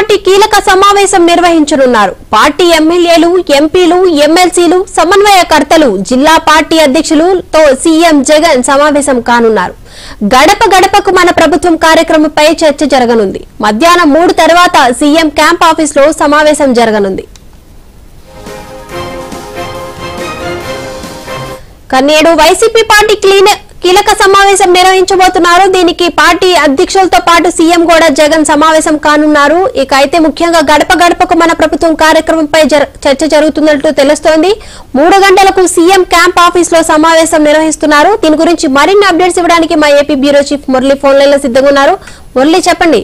party కీలక సమావేశం నిర్వహించనున్నారు పార్టీ ఎమ్మెల్యేలు ఎంపీలు ఎమ్మెల్సీలు సమన్వయకర్తలు జిల్లా పార్టీ అధ్యక్షులతో సీఎం జగన్ సమావేశం కానున్నారు గడప గడపకు మన ప్రభుత్వం కార్యక్రమంపై చర్చ జరగనుంది మధ్యాహ్నం మూడు తర్వాత సీఎం క్యాంప్ ఆఫీస్ లో సమావేశం జరగనుంది కన్నేడు వైసీపీ పార్టీ క్లీన- కీలక సమావేశం నిర్వహించబోతున్నారు దీనికి పార్టీ అధ్యక్షులతో పాటు సీఎం కూడా జగన్ సమావేశం కానున్నారు ఇక అయితే ముఖ్యంగా గడప గడపకు మన ప్రభుత్వం కార్యక్రమంపై జర- చర్చ జరుగుతున్నట్టు తెలుస్తోంది మూడు గంటలకు సీఎం క్యాంప్ ఆఫీస్ లో సమావేశం నిర్వహిస్తున్నారు దీని గురించి మరిన్ని అప్డేట్స్ ఇవ్వడానికి మా AP bureau chief Murali phone line లో సిద్ధంగా ఉన్నారు మురళి చెప్పండి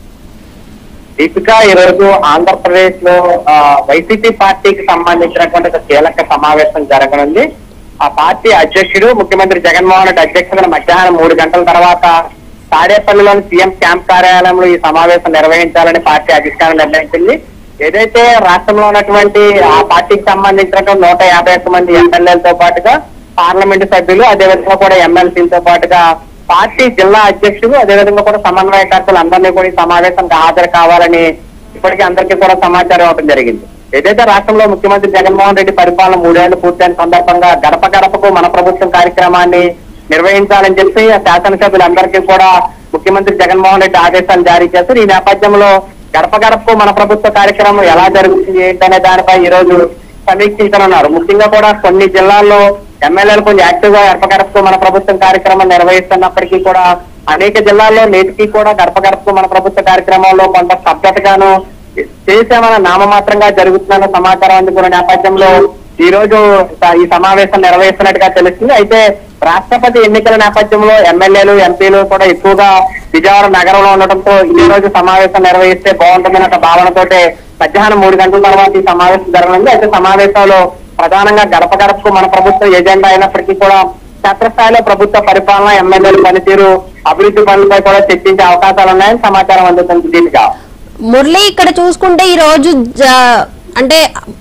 దీపిక ఈ రోజు ఆంధ్రప్రదేశ్ లో ఆ, వైసీపీ పార్టీకి సంబంధించినటువంటి ఒక కీలక సమావేశం జరగనుంది ఆ పార్టీ అధ్యక్షుడు ముఖ్యమంత్రి జగన్మోహన్ రెడ్డి అధ్యక్షతన మధ్యాహ్నం మూడు గంటల తర్వాత తాడేపల్లిలోని సీఎం క్యాంప్ కార్యాలయంలో ఈ సమావేశం నిర్వహించాలని పార్టీ అధిష్టానం నిర్ణయించింది ఏదైతే రాష్ట్రంలో ఉన్నటువంటి ఆ పార్టీకి సంబంధించినటువంటి నూట యాభై ఒక్క మంది ఎమ్మెల్యేలతో పాటుగా పార్లమెంటు సభ్యులు అదేవిధంగా కూడా ఎమ్మెల్సీలతో పాటుగా పార్టీ జిల్లా అధ్యక్షుడు అదేవిధంగా కూడా సమన్వయకర్తలు అందరినీ కూడా ఈ సమావేశానికి హాజరు కావాలని ఇప్పటికీ అందరికీ కూడా సమాచారం ఇవ్వడం జరిగింది ఏదైతే రాష్ట్రంలో ముఖ్యమంత్రి జగన్మోహన్ రెడ్డి పరిపాలన మూడేళ్లు పూర్తయిన సందర్భంగా గడప గడపకు మన ప్రభుత్వం కార్యక్రమాన్ని నిర్వహించాలని చెప్పి ఆ శాసనసభ్యులందరికీ కూడా ముఖ్యమంత్రి జగన్మోహన్ రెడ్డి ఆదేశాలు జారీ చేశారు ఈ నేపథ్యంలో గడప గడపకు మన ప్రభుత్వ కార్యక్రమం ఎలా జరుగుతుంది ఏంటనే దానిపై ఈ రోజు సమీక్షించనున్నారు ముఖ్యంగా కూడా కొన్ని జిల్లాల్లో ఎమ్మెల్యేలు కొంచెం యాక్టివ్ గా గడప గడపకు మన ప్రభుత్వం కార్యక్రమం నిర్వహిస్తున్నప్పటికీ కూడా అనేక జిల్లాల్లో నేటికి కూడా గడప గడపకు మన ప్రభుత్వ కార్యక్రమంలో కొంత స్తబ్దతగాను చేసేమన్న నామమాత్రంగా జరుగుతున్న సమాచారం అందుకున్న నేపథ్యంలో ఈ రోజు స- ఈ సమావేశం నిర్వహిస్తున్నట్టుగా తెలుస్తుంది అయితే రాష్ట్రపతి ఎన్నికల నేపథ్యంలో ఎమ్మెల్యేలు ఎంపీలు కూడా ఎక్కువగా విజయవాడ నగరంలో ఉండటంతో ఈ రోజు సమావేశం నిర్వహిస్తే బాగుంటుందన్న ఒక భావనతోటే మధ్యాహ్నం మూడు గంటల తర్వాత ఈ సమావేశం జరగనుంది అయితే సమావేశంలో ప్రధానంగా గడప గడపకు మన ప్రభుత్వ ఎజెండా అయినప్పటికీ కూడా క్షేత్రస్థాయిలో ప్రభుత్వ పరిపాలన ఎమ్మెల్యేల పనితీరు అభివృద్ధి పనులపై కూడా చర్చించే అవకాశాలు ఉన్నాయని సమాచారం అందుతుంది దీనిగా మురళి ఇక్కడ చూసుకుంటే ఈ రోజు జ- అంటే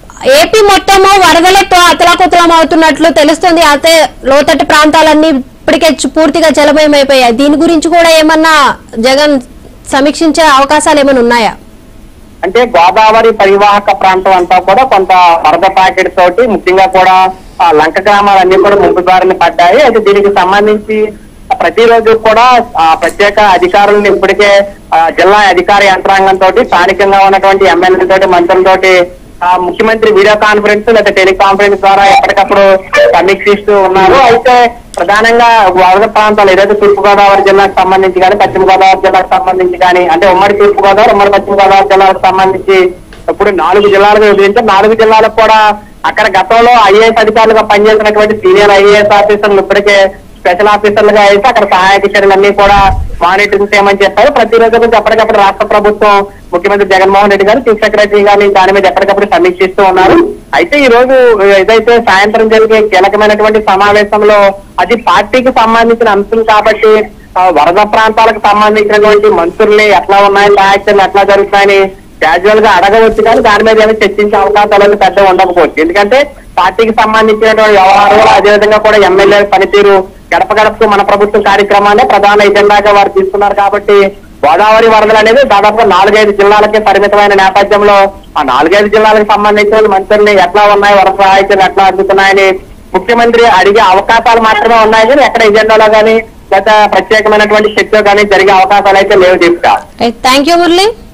ఏపీ మొత్తము వరదలతో అతలాకుతలం అవుతున్నట్లు తెలుస్తుంది అయితే లోతట్టు ప్రాంతాలన్నీ ఇప్పటికే చు- పూర్తిగా జలమయం అయిపోయాయి దీని గురించి కూడా ఏమన్నా జగన్ సమీక్షించే అవకాశాలు ఏమైనా ఉన్నాయా అంటే గోదావరి పరివాహక ప్రాంతం అంతా కూడా కొంత వరద ప్యాకెట్ తోటి ముఖ్యంగా కూడా ఆ, లంక గ్రామాలన్నీ కూడా ముంపు బారిన పడ్డాయి అయితే దీనికి సంబంధించి ప్రతిరోజు కూడా ఆ, ప్రత్యేక అధికారులను ఇప్పటికే ఆ, జిల్లా అధికార యంత్రాంగం తోటి స్థానికంగా ఉన్నటువంటి ఎమ్మెల్యేలతోటి మంత్రులతోటి ఆ, ముఖ్యమంత్రి వీడియో కాన్ఫరెన్స్ లేదా టెలికాన్ఫరెన్స్ ద్వారా ఎప్పటికప్పుడు సమీక్షిస్తూ ఉన్నారు అయితే ప్రధానంగా వరద ప్రాంతాలు ఏదైతే తూర్పు గోదావరి జిల్లాకు సంబంధించి కానీ పశ్చిమ గోదావరి జిల్లాకు సంబంధించి కానీ అంటే ఉమ్మడి తూర్పు గోదావరి ఉమ్మడి పశ్చిమ గోదావరి జిల్లాకు సంబంధించి ఇప్పుడు నాలుగు జిల్లాలుగా విభజించారు నాలుగు జిల్లాలకు కూడా అక్కడ గతంలో ఐఏఎస్ అధికారులుగా పనిచేసినటువంటి సీనియర్ ఐఏఎస్ ఆఫీసర్లు ఇప్పటికే స్పెషల్ ఆఫీసర్లుగా అయితే అక్కడ సహాయక చర్యలన్నీ కూడా మానిటరింగ్ చేయమని చెప్పారు ప్రతిరోజు గురించి ఎప్పటికప్పుడు రాష్ట్ర ప్రభుత్వం ముఖ్యమంత్రి జగన్మోహన్ రెడ్డి గారు చీఫ్ సెక్రటరీ గారిని దాని మీద ఎప్పటికప్పుడు సమీక్షిస్తూ ఉన్నారు అయితే ఈ రోజు ఏదైతే సాయంత్రం జరిగే కీలకమైనటువంటి సమావేశంలో అది పార్టీకి సంబంధించిన అంశం కాబట్టి ఆ, వరద ప్రాంతాలకు సంబంధించినటువంటి మంత్రుల్ని ఎట్లా ఉన్నాయి సహాయక చర్యలు ఎట్లా జరుగుతాయని క్యాజువల్ గా అడగవచ్చు కానీ దాని మీద ఏమి చర్చించే అవకాశాలు అయితే పెద్ద ఉండకపోవచ్చు ఎందుకంటే పార్టీకి సంబంధించినటువంటి వ్యవహారాలు అదేవిధంగా కూడా ఎమ్మెల్యే పనితీరు గడప గడపకు మన ప్రభుత్వం కార్యక్రమాన్ని ప్రధాన ఎజెండాగా వారు తీసుకున్నారు కాబట్టి గోదావరి వరదలు అనేది దాదాపుగా నాలుగైదు జిల్లాలకే పరిమితమైన నేపథ్యంలో ఆ నాలుగైదు జిల్లాలకు సంబంధించిన మంత్రుల్ని ఎట్లా ఉన్నాయి వరద సహాయకులు ఎట్లా అందుతున్నాయని ముఖ్యమంత్రి అడిగే అవకాశాలు మాత్రమే ఉన్నాయి కానీ ఎక్కడ ఎజెండాలో కానీ లేదా ప్రత్యేకమైనటువంటి చర్చ కానీ జరిగే అవకాశాలు అయితే లేవు దీపిక థ్యాంక్ యూ మురళి